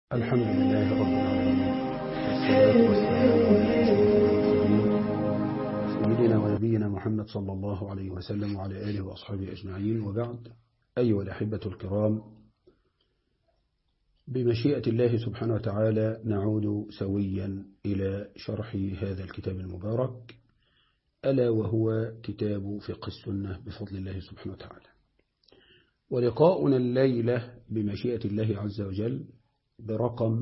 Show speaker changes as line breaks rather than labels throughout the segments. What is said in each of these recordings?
الحمد لله رب العالمين والصلاة والسلام على أشرف المرسلين سيدنا ونبينا محمد صلى الله عليه وسلم وعلى آله وأصحابه أجمعين وبعد أيها الأحبة الكرام بمشيئة الله سبحانه وتعالى نعود سويا إلى شرح هذا الكتاب المبارك ألا وهو كتاب فقه السنة بفضل الله سبحانه وتعالى ولقاؤنا الليلة بمشيئة الله عز وجل برقم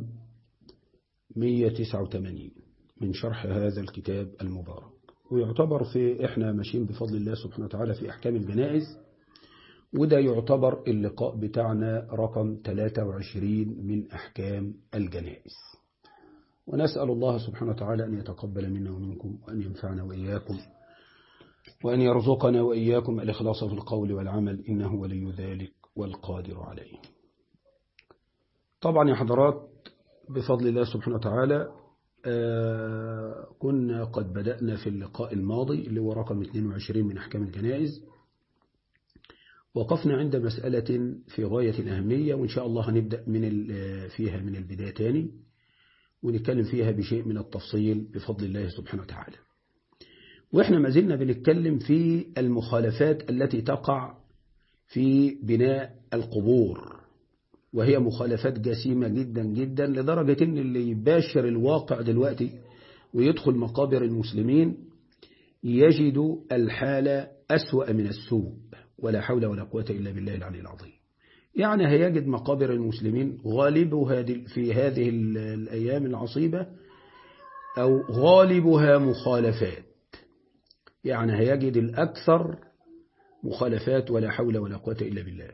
189 من شرح هذا الكتاب المبارك ويعتبر في احنا ماشيين بفضل الله سبحانه وتعالى في أحكام الجنائز وده يعتبر اللقاء بتاعنا رقم 23 من أحكام الجنائز ونسأل الله سبحانه وتعالى أن يتقبل منا ومنكم وأن ينفعنا وإياكم وأن يرزقنا وإياكم الإخلاص في القول والعمل إنه ولي ذلك والقادر عليه طبعا يا حضرات بفضل الله سبحانه وتعالى آه كنا قد بدأنا في اللقاء الماضي اللي هو رقم 22 من أحكام الجنائز وقفنا عند مسألة في غاية الأهمية وإن شاء الله هنبدأ من فيها من البداية تاني ونتكلم فيها بشيء من التفصيل بفضل الله سبحانه وتعالى وإحنا ما زلنا بنتكلم في المخالفات التي تقع في بناء القبور وهي مخالفات جسيمة جدا جدا لدرجة ان اللي يباشر الواقع دلوقتي ويدخل مقابر المسلمين يجد الحالة أسوأ من السوء ولا حول ولا قوة إلا بالله العلي العظيم يعني هيجد مقابر المسلمين غالبها في هذه الأيام العصيبة أو غالبها مخالفات يعني هيجد الأكثر مخالفات ولا حول ولا قوة إلا بالله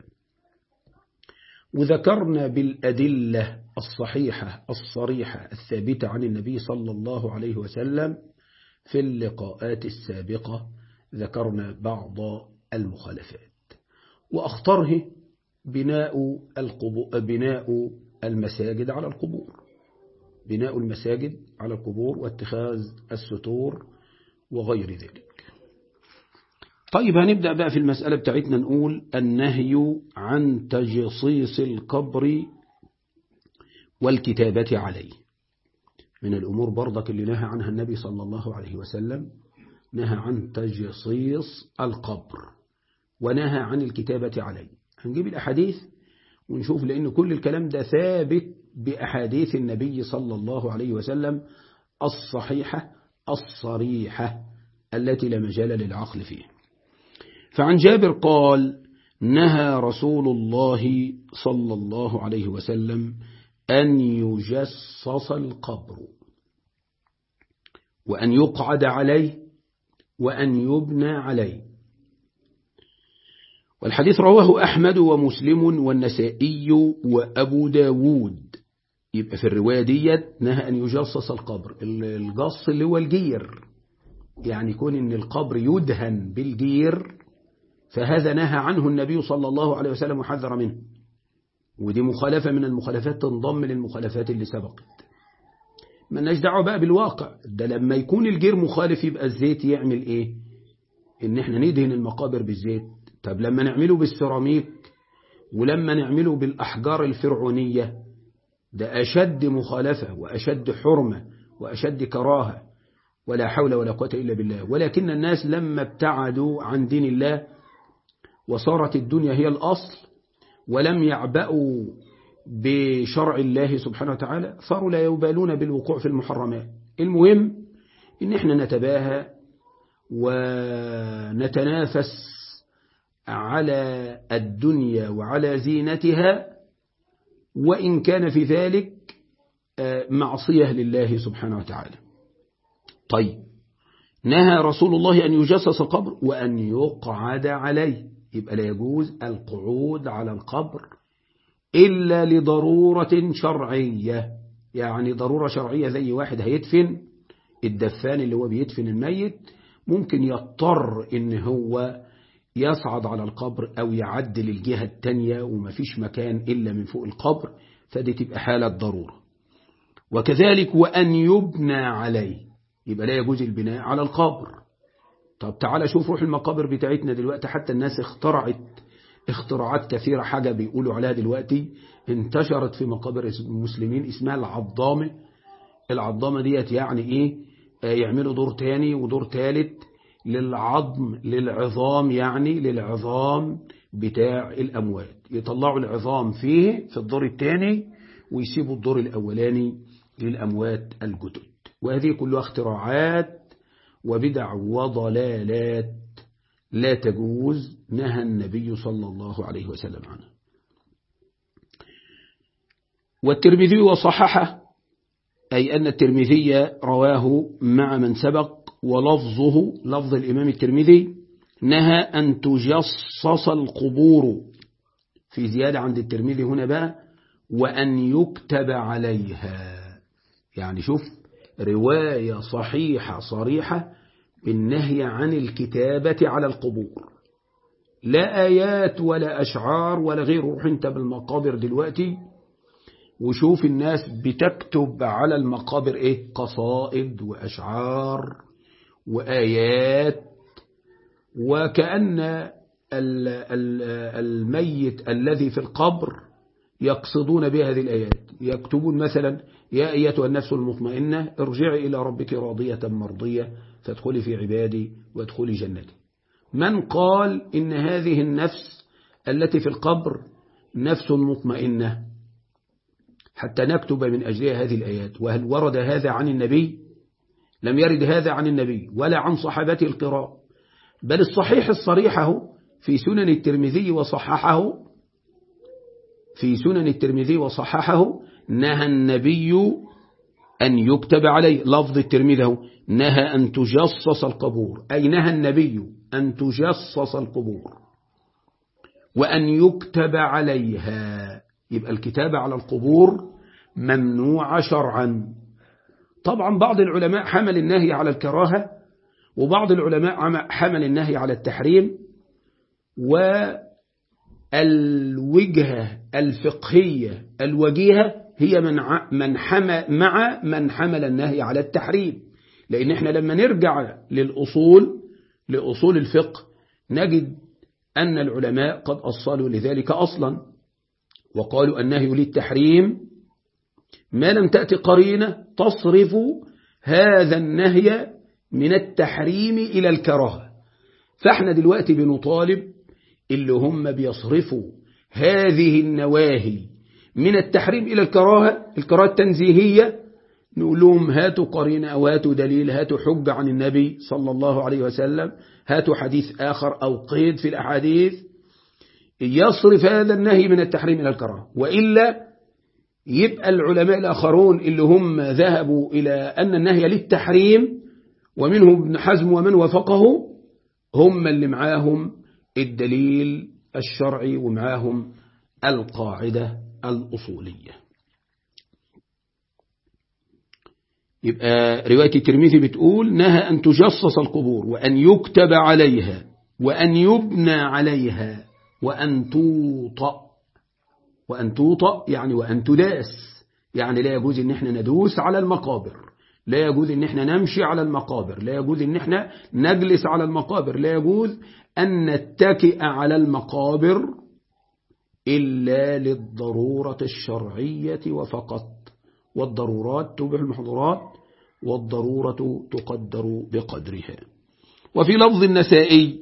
وذكرنا بالأدلة الصحيحة الصريحة الثابتة عن النبي صلى الله عليه وسلم في اللقاءات السابقة ذكرنا بعض المخالفات وأخطره بناء, بناء المساجد على القبور بناء المساجد على القبور واتخاذ الستور وغير ذلك طيب هنبدأ بقى في المسألة بتاعتنا نقول النهي عن تجصيص القبر والكتابة عليه من الأمور برضك اللي نهى عنها النبي صلى الله عليه وسلم نهى عن تجصيص القبر ونهى عن الكتابة عليه هنجيب الأحاديث ونشوف لأن كل الكلام ده ثابت بأحاديث النبي صلى الله عليه وسلم الصحيحة الصريحة التي لا مجال للعقل فيها فعن جابر قال نهى رسول الله صلى الله عليه وسلم أن يجصص القبر وأن يقعد عليه وأن يبنى عليه والحديث رواه أحمد ومسلم والنسائي وأبو داود يبقى في الرواية ديت نهى أن يجصص القبر الجص اللي هو الجير يعني يكون أن القبر يدهن بالجير فهذا نهى عنه النبي صلى الله عليه وسلم وحذر منه ودي مخالفة من المخالفات تنضم للمخالفات اللي سبقت ما لناش دعوه بقى بالواقع ده لما يكون الجير مخالف يبقى الزيت يعمل ايه ان احنا ندهن المقابر بالزيت طب لما نعمله بالسيراميك ولما نعمله بالأحجار الفرعونية ده أشد مخالفة وأشد حرمة وأشد كراهة ولا حول ولا قوة إلا بالله ولكن الناس لما ابتعدوا عن دين الله وصارت الدنيا هي الأصل ولم يعبأوا بشرع الله سبحانه وتعالى صاروا لا يبالون بالوقوع في المحرمات المهم إن احنا نتباهى ونتنافس على الدنيا وعلى زينتها وإن كان في ذلك معصية لله سبحانه وتعالى طيب نهى رسول الله أن يجسس القبر وأن يقعد عليه يبقى لا يجوز القعود على القبر إلا لضرورة شرعية يعني ضرورة شرعية زي واحد هيدفن الدفان اللي هو بيدفن الميت ممكن يضطر إن هو يصعد على القبر أو يعدل الجهة التانية ومفيش مكان إلا من فوق القبر فدي تبقى حالة ضرورة وكذلك وأن يبنى عليه يبقى لا يجوز البناء على القبر طب تعالى شوف روح المقابر بتاعتنا دلوقتي حتى الناس اخترعت اختراعات كثيرة حاجة بيقولوا عليها دلوقتي انتشرت في مقابر المسلمين اسمها العضامة العضامة ديت يعني ايه يعملوا دور تاني ودور تالت للعظم للعظام يعني للعظام بتاع الأموات يطلعوا العظام فيه في الدور الثاني ويسيبوا الدور الأولاني للأموات الجدد وهذه كلها اختراعات وبدع وضلالات لا تجوز نهى النبي صلى الله عليه وسلم عنها والترمذي وصححه أي أن الترمذي رواه مع من سبق ولفظه لفظ الإمام الترمذي نهى أن تجصص القبور في زيادة عند الترمذي هنا بقى وأن يكتب عليها يعني شوف رواية صحيحة صريحة بالنهي عن الكتابة على القبور لا آيات ولا أشعار ولا غيره روح انت بالمقابر دلوقتي وشوف الناس بتكتب على المقابر ايه قصائد وأشعار وآيات وكأن الميت الذي في القبر يقصدون بها هذه الآيات يكتبون مثلا يا أيتها النفس المطمئنة ارجعي إلى ربك راضية مرضية فادخلي في عبادي وادخلي جنتي من قال إن هذه النفس التي في القبر نفس مطمئنة حتى نكتب من أجلها هذه الآيات وهل ورد هذا عن النبي لم يرد هذا عن النبي ولا عن صحابته القراء بل الصحيح الصريح في سنن الترمذي وصححه في سنن الترمذي وصححه نهى النبي أن يكتب عليه لفظ الترمذي نهى أن تجصص القبور أي نهى النبي أن تجصص القبور وأن يكتب عليها يبقى الكتابة على القبور ممنوع شرعا طبعا بعض العلماء حمل النهي على الكراهة وبعض العلماء حمل النهي على التحريم والوجهة الفقهية الوجيهة هي من من حمل مع من حمل النهي على التحريم لأن احنا لما نرجع للأصول لأصول الفقه نجد أن العلماء قد أصلوا لذلك أصلا وقالوا النهي للتحريم ما لم تأتي قرينة تصرف هذا النهي من التحريم إلى الكراهة فاحنا دلوقتي بنطالب اللي هم بيصرفوا هذه النواهي من التحريم إلى الكراهة الكراهة التنزيهية نقول لهم هاتوا قرينة أو هاتوا دليل هاتوا حجة عن النبي صلى الله عليه وسلم هاتوا حديث آخر أو قيد في الأحاديث يصرف هذا النهي من التحريم إلى الكراهة وإلا يبقى العلماء الآخرون اللي هم ذهبوا إلى أن النهي للتحريم ومنهم ابن حزم ومن وفقه هم اللي معاهم الدليل الشرعي ومعاهم القاعدة الأصولية يبقى رواية الترمذي بتقول نهى أن تجصص القبور وأن يكتب عليها وأن يبنى عليها وأن توطأ وأن توطأ يعني وأن تداس يعني لا يجوز ان احنا ندوس على المقابر لا يجوز ان احنا نمشي على المقابر لا يجوز ان احنا نجلس على المقابر لا يجوز أن نتكئ على المقابر إلا للضرورة الشرعية وفقط والضرورات تبع المحظورات والضرورة تقدر بقدرها وفي لفظ النسائي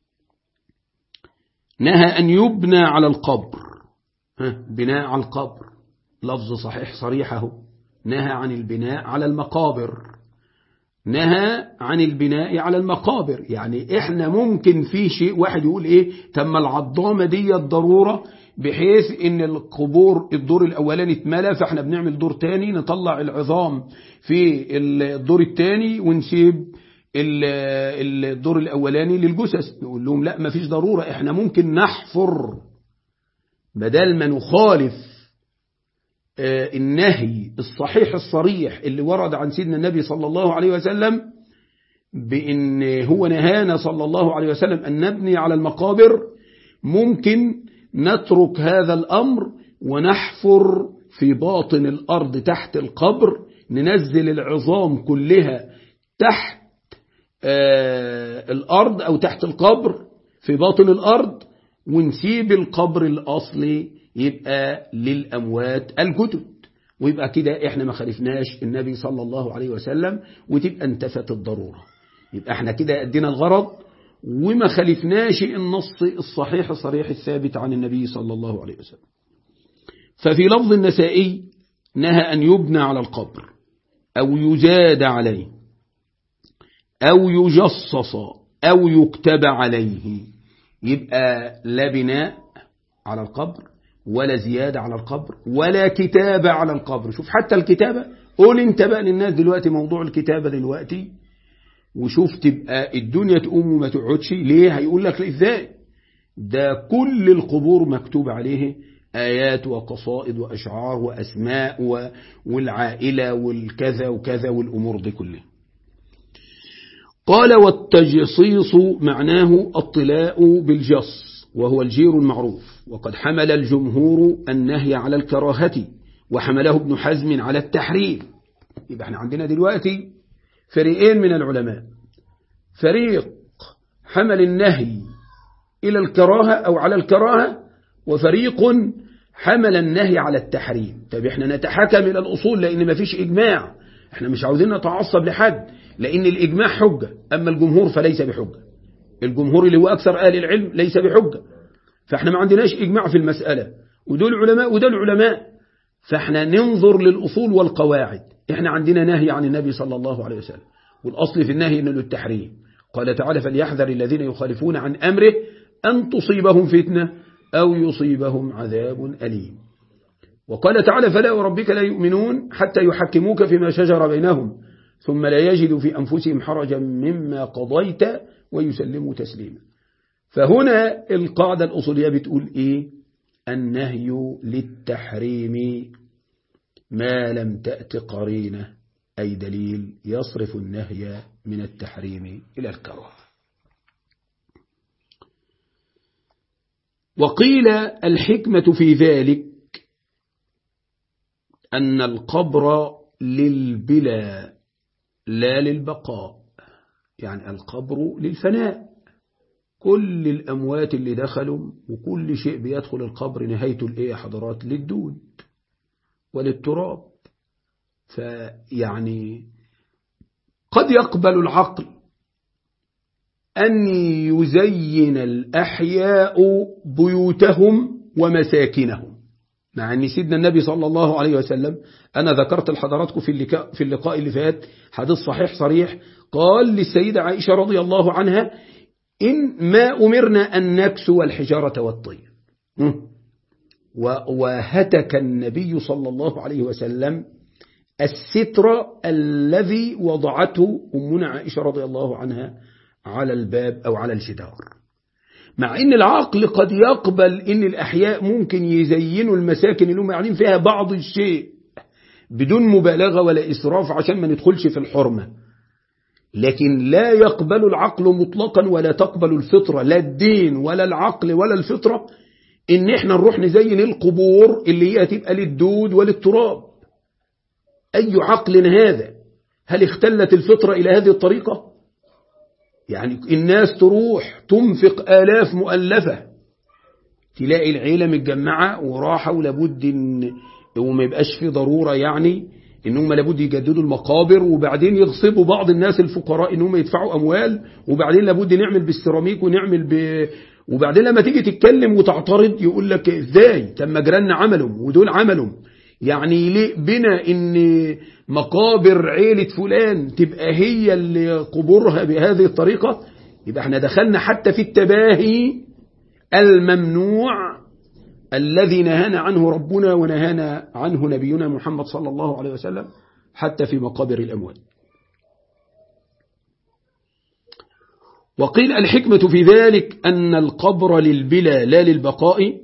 نهى أن يبنى على القبر بناء على القبر لفظ صحيح صريحه نهى عن البناء على المقابر نهى عن البناء على المقابر يعني احنا ممكن في شيء واحد يقول ايه تم العظامة دي الضرورة بحيث ان القبور الدور الاولاني اتملى فاحنا بنعمل دور تاني نطلع العظام في الدور التاني ونسيب الدور الاولاني للجثث نقول لهم لا مفيش ضرورة احنا ممكن نحفر بدل ما نخالف النهي الصحيح الصريح اللي ورد عن سيدنا النبي صلى الله عليه وسلم بأن هو نهانا صلى الله عليه وسلم أن نبني على المقابر ممكن نترك هذا الأمر ونحفر في باطن الأرض تحت القبر ننزل العظام كلها تحت الأرض أو تحت القبر في باطن الأرض ونسيب القبر الأصلي يبقى للأموات الجدد ويبقى كده احنا ما خالفناش النبي صلى الله عليه وسلم وتبقى انتفت الضرورة يبقى احنا كده ادينا الغرض وما خالفناش النص الصحيح الصريح الثابت عن النبي صلى الله عليه وسلم ففي لفظ النسائي نهى أن يبنى على القبر أو يزاد عليه أو يجصص أو يكتب عليه يبقى لا بناء على القبر ولا زيادة على القبر ولا كتابة على القبر شوف حتى الكتابة قول انت بقى للناس دلوقتي موضوع الكتابة دلوقتي وشوف تبقى الدنيا تقوم وما تقعدش ليه هيقول لك ازاي ده كل القبور مكتوب عليه آيات وقصائد وأشعار وأسماء والعائلة والكذا وكذا والأمور دي كلها قال والتجصيص معناه الطلاء بالجص وهو الجير المعروف وقد حمل الجمهور النهي على الكراهة وحمله ابن حزم على التحريم يبقى احنا عندنا دلوقتي فريقين من العلماء فريق حمل النهي إلى الكراهة أو على الكراهة وفريق حمل النهي على التحريم طب احنا نتحكم إلى الأصول لأن ما فيش إجماع احنا مش عاوزين نتعصب لحد لأن الإجماع حجة أما الجمهور فليس بحجة الجمهور اللي هو أكثر أهل العلم ليس بحجة فاحنا ما عندناش إجماع في المسألة ودول علماء ودول علماء فاحنا ننظر للأصول والقواعد احنا عندنا نهي عن النبي صلى الله عليه وسلم والأصل في النهي انه التحريم قال تعالى فليحذر الذين يخالفون عن أمره أن تصيبهم فتنة أو يصيبهم عذاب أليم وقال تعالى فلا وربك لا يؤمنون حتى يحكموك فيما شجر بينهم ثم لا يجدوا في أنفسهم حرجا مما قضيت ويسلموا تسليما فهنا القاعدة الأصولية بتقول إيه النهي للتحريم ما لم تأت قرينة أي دليل يصرف النهي من التحريم إلى الكراهه وقيل الحكمة في ذلك أن القبر للبلا لا للبقاء يعني القبر للفناء كل الأموات اللي دخلوا وكل شيء بيدخل القبر نهايته الإيه حضرات للدود وللتراب فيعني قد يقبل العقل أن يزين الأحياء بيوتهم ومساكنهم مع أن سيدنا النبي صلى الله عليه وسلم أنا ذكرت لحضراتكم في اللقاء, في اللقاء اللي فات حديث صحيح صريح قال للسيدة عائشة رضي الله عنها إن ما أمرنا أن نكسو الحجارة والطين وهتك النبي صلى الله عليه وسلم الستر الذي وضعته أمنا عائشة رضي الله عنها على الباب أو على الجدار مع ان العقل قد يقبل ان الأحياء ممكن يزينوا المساكن اللي هم قاعدين فيها بعض الشيء بدون مبالغة ولا إسراف عشان ما ندخلش في الحرمة لكن لا يقبل العقل مطلقا ولا تقبل الفطرة لا الدين ولا العقل ولا الفطرة ان احنا نروح نزين القبور اللي هي تبقى للدود وللتراب أي عقل هذا هل اختلت الفطرة إلى هذه الطريقة يعني الناس تروح تنفق آلاف مؤلفة تلاقي العيلة متجمعة وراحة ولابد إن وما يبقاش في ضرورة يعني إن هم لابد يجددوا المقابر وبعدين يغصبوا بعض الناس الفقراء إن هم يدفعوا أموال وبعدين لابد نعمل بالسيراميك ونعمل ب وبعدين لما تيجي تتكلم وتعترض يقول لك ازاي تم جيراننا عملهم ودول عملهم يعني يليق بنا ان مقابر عيلة فلان تبقى هي اللي قبورها بهذه الطريقة يبقى احنا دخلنا حتى في التباهي الممنوع الذي نهانا عنه ربنا ونهانا عنه نبينا محمد صلى الله عليه وسلم حتى في مقابر الأموال وقيل الحكمة في ذلك أن القبر للبلا لا للبقاء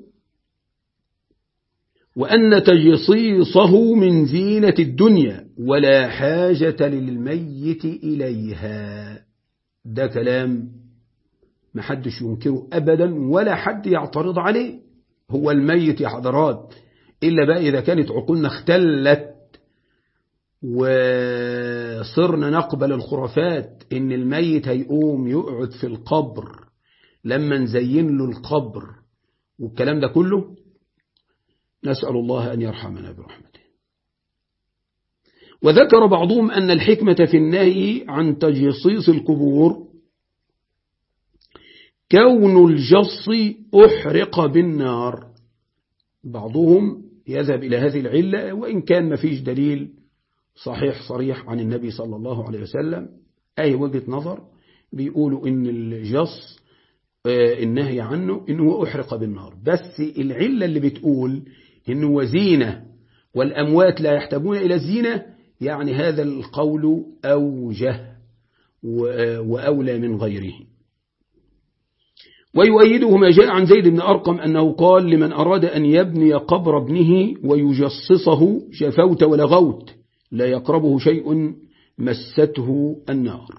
وأن تجصيصه من زينة الدنيا ولا حاجة للميت إليها ده كلام محدش ينكره أبدا ولا حد يعترض عليه هو الميت يا حضرات إلا بقى إذا كانت عقولنا اختلت وصرنا نقبل الخرافات إن الميت هيقوم يقعد في القبر لما نزين له القبر والكلام ده كله نسأل الله أن يرحمنا برحمته وذكر بعضهم أن الحكمة في النهي عن تجصيص القبور كون الجص أحرق بالنار بعضهم يذهب إلى هذه العلة وإن كان ما فيش دليل صحيح صريح عن النبي صلى الله عليه وسلم أي وجهة نظر بيقولوا إن الجص النهي عنه إنه أحرق بالنار بس العلة اللي بتقول إنه وزينة والأموات لا يحتاجون إلى الزينة يعني هذا القول أوجه وأولى من غيره ويؤيده ما جاء عن زيد بن أرقم أنه قال لمن أراد أن يبني قبر ابنه ويجصصه شفوت ولغوت لا يقربه شيء مسته النار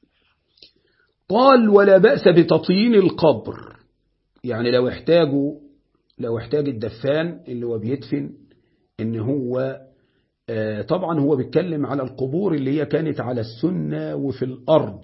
قال ولا بأس بتطيين القبر يعني لو احتاجوا لو احتاج الدفان اللي هو بيدفن ان هو طبعا هو بيتكلم على القبور اللي هي كانت على السنة وفي الأرض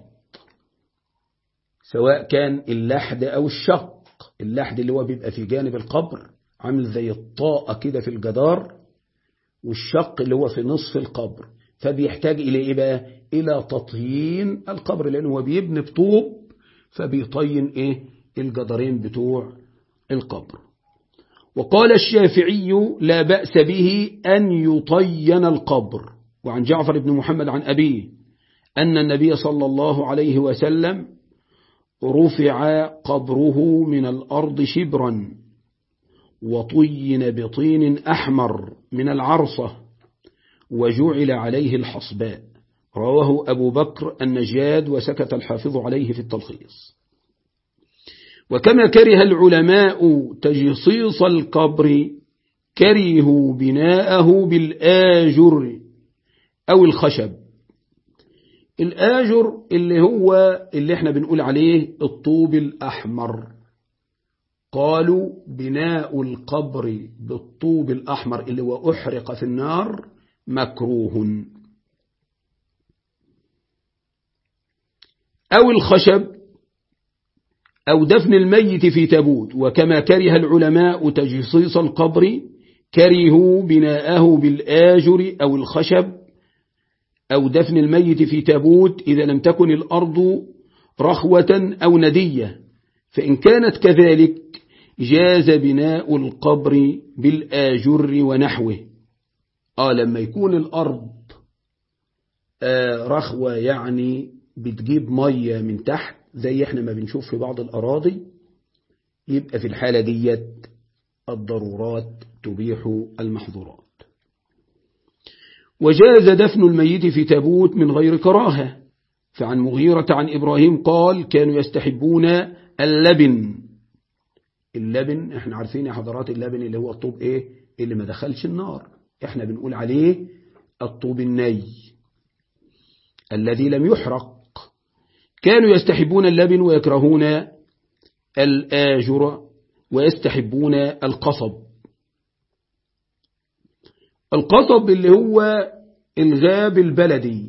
سواء كان اللحد أو الشق اللحد اللي هو بيبقى في جانب القبر عامل زي الطاقة كده في الجدار والشق اللي هو في نصف القبر فبيحتاج إلى إيه بقى إلى تطيين القبر لأنه هو بيبني بطوب فبيطين إيه الجدارين بتوع القبر وقال الشافعي لا بأس به أن يطين القبر وعن جعفر بن محمد عن أبيه أن النبي صلى الله عليه وسلم رفع قبره من الأرض شبرا وطين بطين أحمر من العرصة وجعل عليه الحصباء رواه أبو بكر النجاد وسكت الحافظ عليه في التلخيص وكما كره العلماء تجصيص القبر كرهوا بناءه بالآجر أو الخشب الآجر اللي هو اللي احنا بنقول عليه الطوب الأحمر قالوا بناء القبر بالطوب الأحمر اللي هو أحرق في النار مكروه أو الخشب أو دفن الميت في تابوت وكما كره العلماء تجصيص القبر كرهوا بناءه بالآجر أو الخشب أو دفن الميت في تابوت إذا لم تكن الأرض رخوة أو ندية فإن كانت كذلك جاز بناء القبر بالآجر ونحوه آه لما يكون الأرض آه رخوة يعني بتجيب مية من تحت زي احنا ما بنشوف في بعض الأراضي يبقى في الحالة ديت الضرورات تبيح المحظورات وجاز دفن الميت في تابوت من غير كراهة فعن مغيرة عن إبراهيم قال كانوا يستحبون اللبن اللبن احنا عارفين يا حضرات اللبن اللي هو الطوب ايه اللي ما دخلش النار احنا بنقول عليه الطوب الني الذي لم يحرق كانوا يستحبون اللبن ويكرهون الآجر ويستحبون القصب القصب اللي هو الغاب البلدي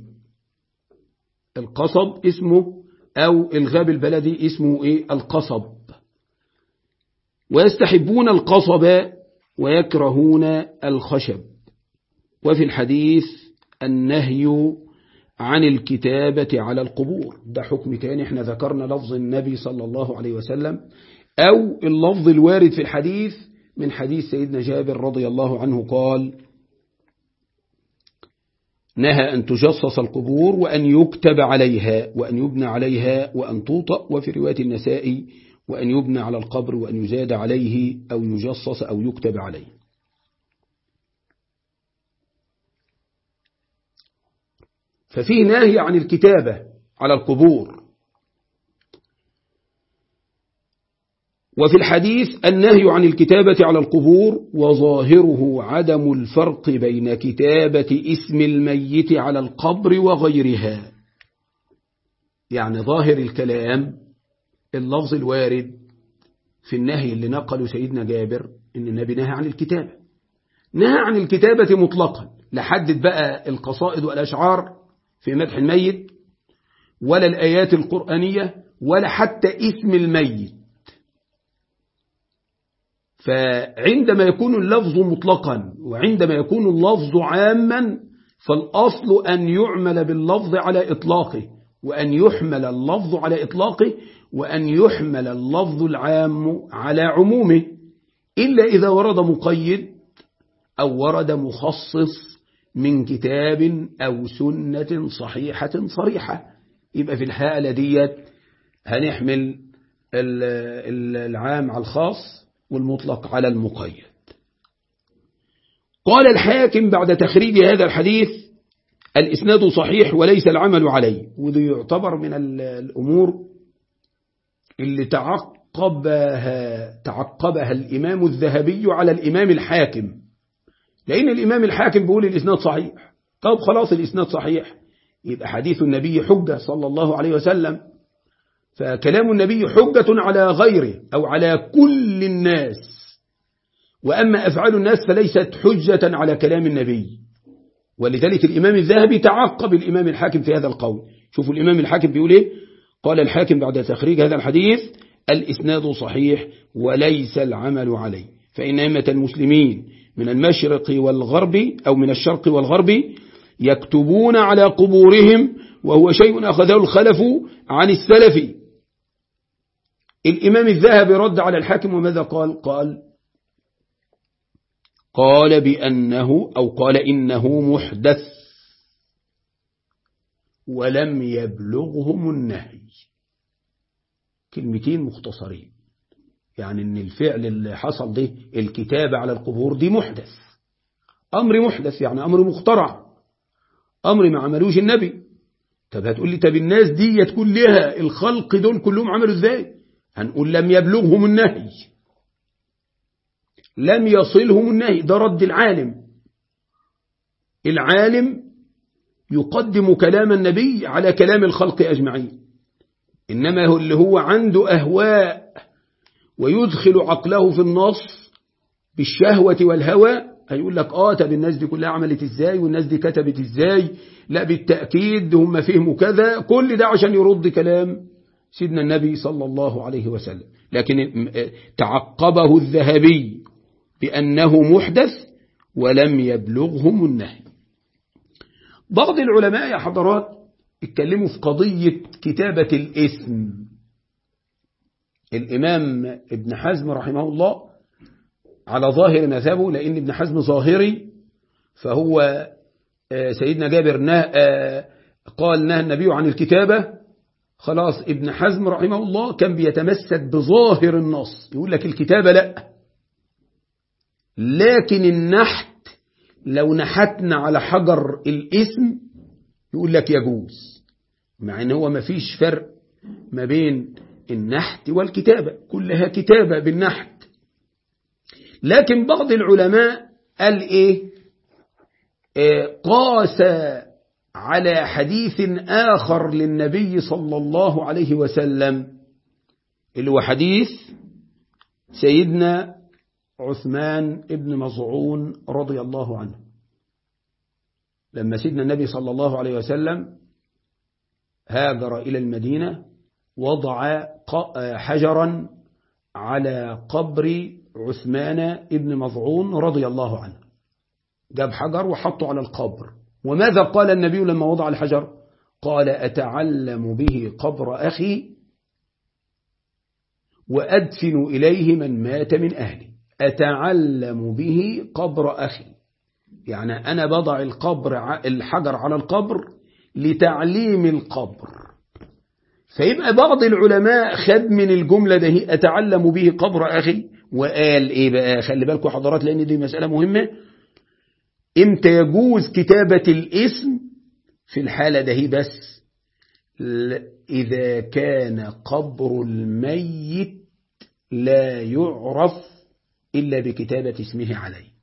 القصب اسمه أو الغاب البلدي اسمه إيه القصب ويستحبون القصب ويكرهون الخشب وفي الحديث النهي عن الكتابة على القبور ده حكم تاني احنا ذكرنا لفظ النبي صلى الله عليه وسلم أو اللفظ الوارد في الحديث من حديث سيدنا جابر رضي الله عنه قال نهى أن تجصص القبور وأن يكتب عليها وأن يبنى عليها وأن توطأ وفي رواية النساء وأن يبنى على القبر وأن يزاد عليه أو يجصص أو يكتب عليه ففيه نهي عن الكتابة على القبور وفي الحديث النهي عن الكتابة على القبور وظاهره عدم الفرق بين كتابة اسم الميت على القبر وغيرها يعني ظاهر الكلام اللفظ الوارد في النهي اللي نقله سيدنا جابر إن النبي نهى عن الكتابة نهى عن الكتابة مطلقا لحدد بقى القصائد والأشعار في مدح الميت ولا الآيات القرآنية ولا حتى اسم الميت فعندما يكون اللفظ مطلقا وعندما يكون اللفظ عاما فالأصل أن يعمل باللفظ على إطلاقه وأن يحمل اللفظ على إطلاقه وأن يحمل اللفظ العام على عمومه إلا إذا ورد مقيد أو ورد مخصص من كتاب أو سنة صحيحة صريحة يبقى في الحالة ديت هنحمل العام على الخاص والمطلق على المقيد قال الحاكم بعد تخريج هذا الحديث الإسناد صحيح وليس العمل عليه وده يعتبر من الأمور اللي تعقبها تعقبها الإمام الذهبي على الإمام الحاكم لأن الإمام الحاكم بيقول الإسناد صحيح طب خلاص الإسناد صحيح يبقى حديث النبي حجة صلى الله عليه وسلم فكلام النبي حجة على غيره أو على كل الناس وأما أفعال الناس فليست حجة على كلام النبي ولذلك الإمام الذهبي تعقب الإمام الحاكم في هذا القول شوفوا الإمام الحاكم بيقول إيه قال الحاكم بعد تخريج هذا الحديث الإسناد صحيح وليس العمل عليه فإن أئمة المسلمين من المشرق والغرب أو من الشرق والغرب يكتبون على قبورهم وهو شيء أخذه الخلف عن السلف الإمام الذهبي رد على الحاكم وماذا قال قال قال بأنه أو قال إنه محدث ولم يبلغهم النهي كلمتين مختصرين يعني ان الفعل اللي حصل ده الكتابة على القبور دي محدث أمر محدث يعني أمر مخترع أمر ما عملوش النبي طب هتقول لي طب الناس دي كلها الخلق دول كلهم عملوا ازاي هنقول لم يبلغهم النهي لم يصلهم النهي ده رد العالم العالم يقدم كلام النبي على كلام الخلق أجمعين إنما هو اللي هو عنده أهواء ويدخل عقله في النص بالشهوة والهوى هيقول لك آه طب الناس دي كلها عملت إزاي والناس دي كتبت إزاي لا بالتأكيد هم فهموا كذا كل ده عشان يرد كلام سيدنا النبي صلى الله عليه وسلم لكن تعقبه الذهبي بأنه محدث ولم يبلغهم النهي بعض العلماء يا حضرات اتكلموا في قضية كتابة الاسم الإمام ابن حزم رحمه الله على ظاهر مذهبه لأن ابن حزم ظاهري فهو سيدنا جابر نه قال نهى النبي عن الكتابة خلاص ابن حزم رحمه الله كان بيتمسك بظاهر النص يقول لك الكتابة لا لكن النحت لو نحتنا على حجر الاسم يقول لك يجوز مع ان هو ما فيش فرق ما بين النحت والكتابة كلها كتابة بالنحت لكن بعض العلماء قال ايه آه قاس على حديث آخر للنبي صلى الله عليه وسلم اللي هو حديث سيدنا عثمان ابن مظعون رضي الله عنه لما سيدنا النبي صلى الله عليه وسلم هاجر إلى المدينة وضع حجرا على قبر عثمان ابن مظعون رضي الله عنه جاب حجر وحطه على القبر وماذا قال النبي لما وضع الحجر قال أتعلم به قبر أخي وأدفن إليه من مات من أهلي أتعلم به قبر أخي يعني أنا بضع القبر الحجر على القبر لتعليم القبر فيبقى بعض العلماء خد من الجملة ده أتعلم به قبر أخي وقال إيه بقى خلي بالكم حضرات لأن دي مسألة مهمة إمتى يجوز كتابة الاسم في الحالة ده بس إذا كان قبر الميت لا يعرف إلا بكتابة اسمه عليه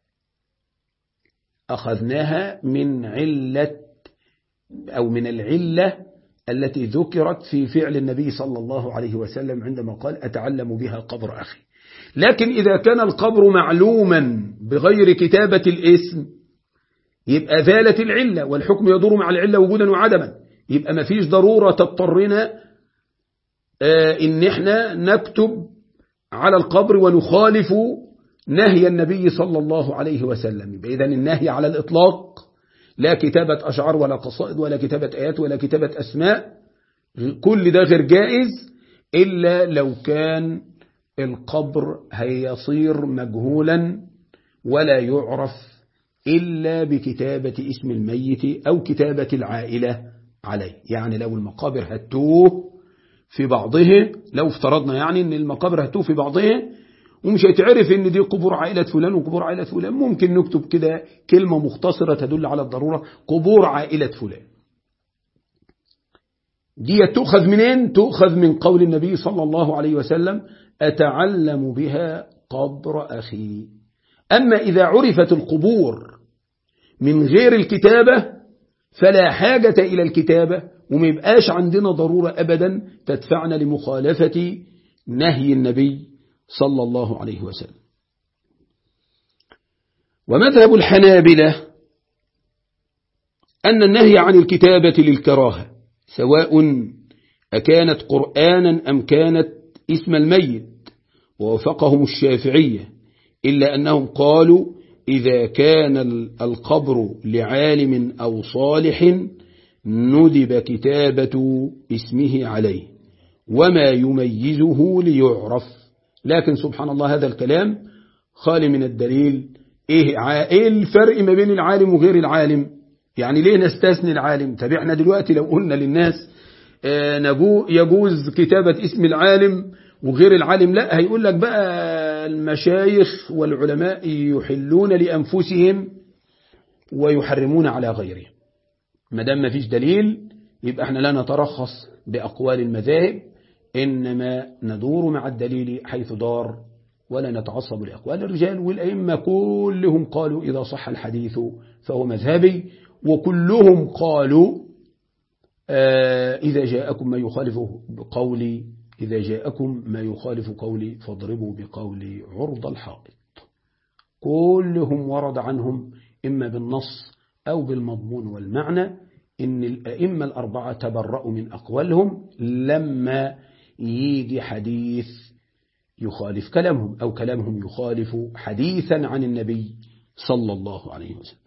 أخذناها من علة أو من العلة التي ذكرت في فعل النبي صلى الله عليه وسلم عندما قال أتعلم بها قبر أخي لكن إذا كان القبر معلوما بغير كتابة الاسم يبقى ذالت العلة والحكم يدور مع العلة وجودا وعدما يبقى ما فيش ضرورة تضطرنا آه إن احنا نكتب على القبر ونخالف نهي النبي صلى الله عليه وسلم إذا النهي على الإطلاق لا كتابة أشعار ولا قصائد ولا كتابة آيات ولا كتابة أسماء كل ده غير جائز إلا لو كان القبر هيصير مجهولا ولا يعرف إلا بكتابة اسم الميت أو كتابة العائلة عليه يعني لو المقابر هتوه في بعضها لو افترضنا يعني ان المقابر هتوه في بعضها ومش هيتعرف ان دي قبور عائلة فلان وقبور عائلة فلان ممكن نكتب كده كلمة مختصرة تدل على الضرورة قبور عائلة فلان دي تؤخذ منين تؤخذ من قول النبي صلى الله عليه وسلم أتعلم بها قبر أخي أما إذا عرفت القبور من غير الكتابة فلا حاجة إلى الكتابة وما يبقاش عندنا ضرورة أبدا تدفعنا لمخالفة نهي النبي صلى الله عليه وسلم ومذهب الحنابلة أن النهي عن الكتابة للكراهة سواء أكانت قرآنا أم كانت اسم الميت ووفقهم الشافعية إلا أنهم قالوا إذا كان القبر لعالم أو صالح ندب كتابة اسمه عليه وما يميزه ليعرف لكن سبحان الله هذا الكلام خالي من الدليل إيه الفرق ما بين العالم وغير العالم يعني ليه نستثني العالم طب احنا دلوقتي لو قلنا للناس يجوز كتابة اسم العالم وغير العالم لا هيقول لك بقى المشايخ والعلماء يحلون لأنفسهم ويحرمون على غيرهم ما دام ما فيش دليل يبقى احنا لا نترخص بأقوال المذاهب إنما ندور مع الدليل حيث دار ولا نتعصب لأقوال الرجال والأئمة كلهم قالوا إذا صح الحديث فهو مذهبي وكلهم قالوا آه إذا جاءكم ما يخالف قولي إذا جاءكم ما يخالف قولي فاضربوا بقولي عرض الحائط كلهم ورد عنهم إما بالنص أو بالمضمون والمعنى إن الأئمة الأربعة تبرأوا من أقوالهم لما يجي حديث يخالف كلامهم أو كلامهم يخالف حديثا عن النبي صلى الله عليه وسلم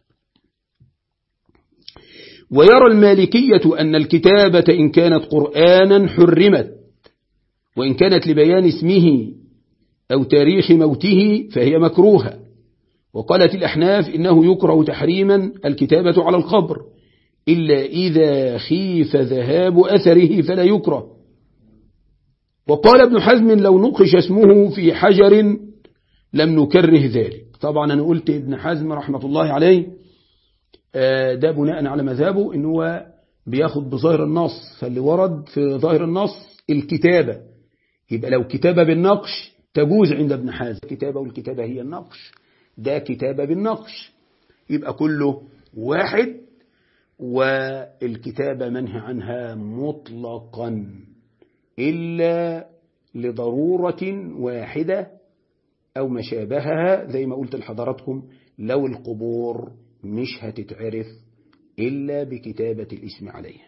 ويرى المالكية أن الكتابة إن كانت قرآنا حرمت وإن كانت لبيان اسمه أو تاريخ موته فهي مكروهة وقالت الأحناف إنه يكره تحريما الكتابة على القبر إلا إذا خيف ذهاب أثره فلا يكره وقال ابن حزم لو نقش اسمه في حجر لم نكره ذلك طبعا أنا قلت ابن حزم رحمة الله عليه ده بناء على مذهبه إن هو بياخد بظاهر النص فاللي ورد في ظاهر النص الكتابة يبقى لو كتابة بالنقش تجوز عند ابن حازم الكتابة والكتابة هي النقش ده كتابة بالنقش يبقى كله واحد والكتابة منهي عنها مطلقا إلا لضرورة واحدة أو ما شابهها زي ما قلت لحضراتكم لو القبور مش هتتعرف إلا بكتابة الاسم عليها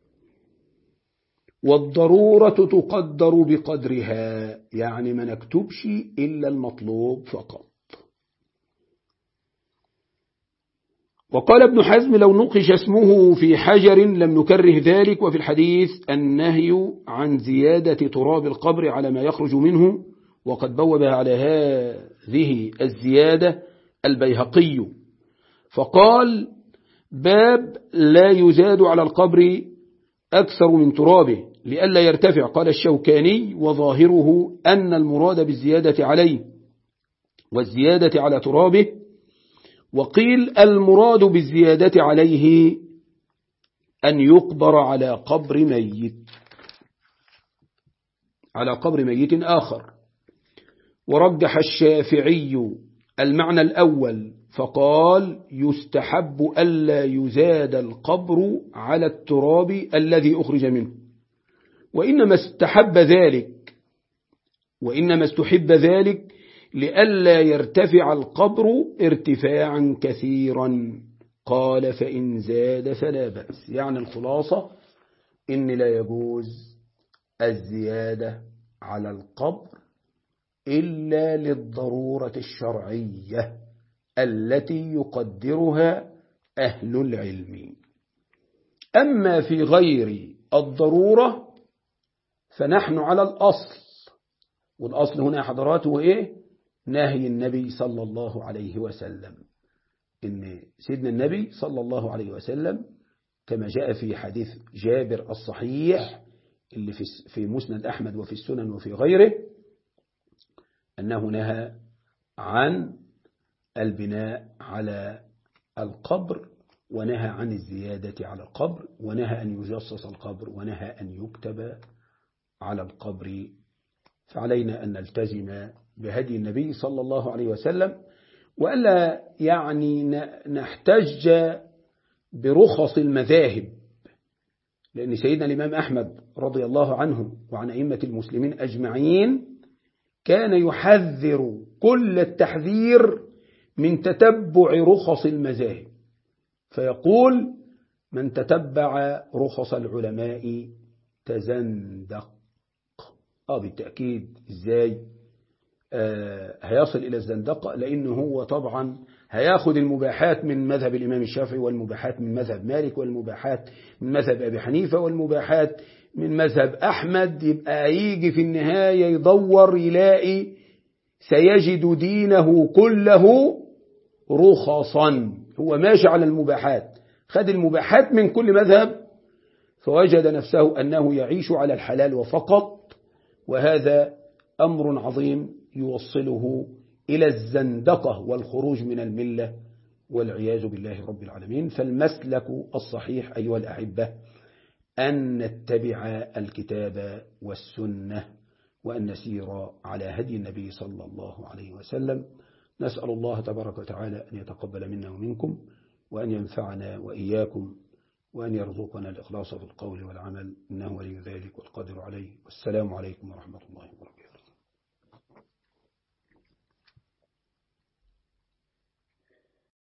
والضرورة تقدر بقدرها يعني ما نكتبش إلا المطلوب فقط وقال ابن حزم لو نقش اسمه في حجر لم نكره ذلك وفي الحديث النهي عن زيادة تراب القبر على ما يخرج منه وقد بوب على هذه الزيادة البيهقي فقال باب لا يزاد على القبر أكثر من ترابه لئلا يرتفع قال الشوكاني وظاهره أن المراد بالزيادة عليه والزيادة على ترابه وقيل المراد بالزيادة عليه أن يقبر على قبر ميت على قبر ميت آخر ورجح الشافعي المعنى الأول فقال يستحب ألا يزاد القبر على التراب الذي أخرج منه وإنما استحب ذلك وإنما استحب ذلك لئلا يرتفع القبر ارتفاعا كثيرا قال فإن زاد فلا بأس يعني الخلاصة إن لا يجوز الزيادة على القبر إلا للضرورة الشرعية التي يقدرها أهل العلم أما في غير الضرورة فنحن على الأصل والأصل هنا حضراته إيه نهي النبي صلى الله عليه وسلم إن سيدنا النبي صلى الله عليه وسلم كما جاء في حديث جابر الصحيح اللي في في مسند أحمد وفي السنن وفي غيره أنه نهى عن البناء على القبر ونهى عن الزيادة على القبر ونهى أن يجصص القبر ونهى أن يكتب على القبر فعلينا أن نلتزم بهدي النبي صلى الله عليه وسلم وألا يعني نحتج برخص المذاهب لأن سيدنا الإمام أحمد رضي الله عنه وعن أئمة المسلمين أجمعين كان يحذر كل التحذير من تتبع رخص المذاهب فيقول من تتبع رخص العلماء تزندق اه بالتأكيد ازاي آه هيصل إلى الزندقة لأنه هو طبعا هياخد المباحات من مذهب الإمام الشافعي والمباحات من مذهب مالك والمباحات من مذهب أبي حنيفة والمباحات من مذهب أحمد يبقى يجي في النهاية يدور يلاقي سيجد دينه كله رخصا هو ماشي على المباحات خد المباحات من كل مذهب فوجد نفسه أنه يعيش على الحلال وفقط وهذا أمر عظيم يوصله إلى الزندقة والخروج من الملة والعياذ بالله رب العالمين فالمسلك الصحيح أيها الأحبة أن نتبع الكتاب والسنة وأن نسير على هدي النبي صلى الله عليه وسلم نسأل الله تبارك وتعالى أن يتقبل منا ومنكم وأن ينفعنا وإياكم وأن يرزقنا الإخلاص في القول والعمل إنه ولي ذلك والقادر عليه والسلام عليكم ورحمة الله وبركاته